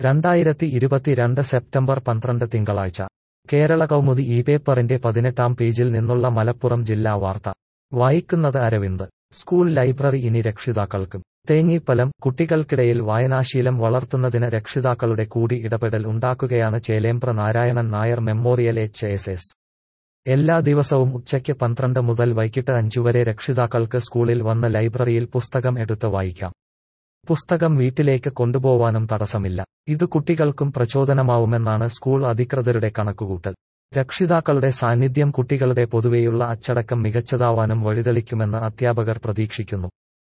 രണ്ടായിരത്തി ഇരുപത്തിരണ്ട് സെപ്റ്റംബർ പന്ത്രണ്ട് തിങ്കളാഴ്ച കേരള കൗമുദി ഈ പേപ്പറിന്റെ പതിനെട്ടാം പേജിൽ നിന്നുള്ള മലപ്പുറം ജില്ലാ വാർത്ത വായിക്കുന്നത് അരവിന്ദ് സ്കൂൾ ലൈബ്രറി ഇനി രക്ഷിതാക്കൾക്കും തേഞ്ഞിപ്പലം കുട്ടികൾക്കിടയിൽ വായനാശീലം വളർത്തുന്നതിന് രക്ഷിതാക്കളുടെ കൂടി ഇടപെടൽ ഉണ്ടാക്കുകയാണ് Chelembra Narayanan Nair memorial H S S എല്ലാ ദിവസവും ഉച്ചയ്ക്ക് പന്ത്രണ്ട് മുതൽ വൈകിട്ട് അഞ്ചുവരെ രക്ഷിതാക്കൾക്ക് സ്കൂളിൽ വന്ന് ലൈബ്രറിയിൽ പുസ്തകം എടുത്ത് വായിക്കാം പുസ്തകം വീട്ടിലേക്ക് കൊണ്ടുപോവാനും തടസ്സമില്ല ഇത് കുട്ടികൾക്കും പ്രചോദനമാവുമെന്നാണ് സ്കൂൾ അധികൃതരുടെ കണക്കുകൂട്ടൽ രക്ഷിതാക്കളുടെ സാന്നിധ്യം കുട്ടികളുടെ പൊതുവെയുള്ള അച്ചടക്കം മികച്ചതാവാനും വഴിതെളിക്കുമെന്ന് അധ്യാപകർ പ്രതീക്ഷിക്കുന്നു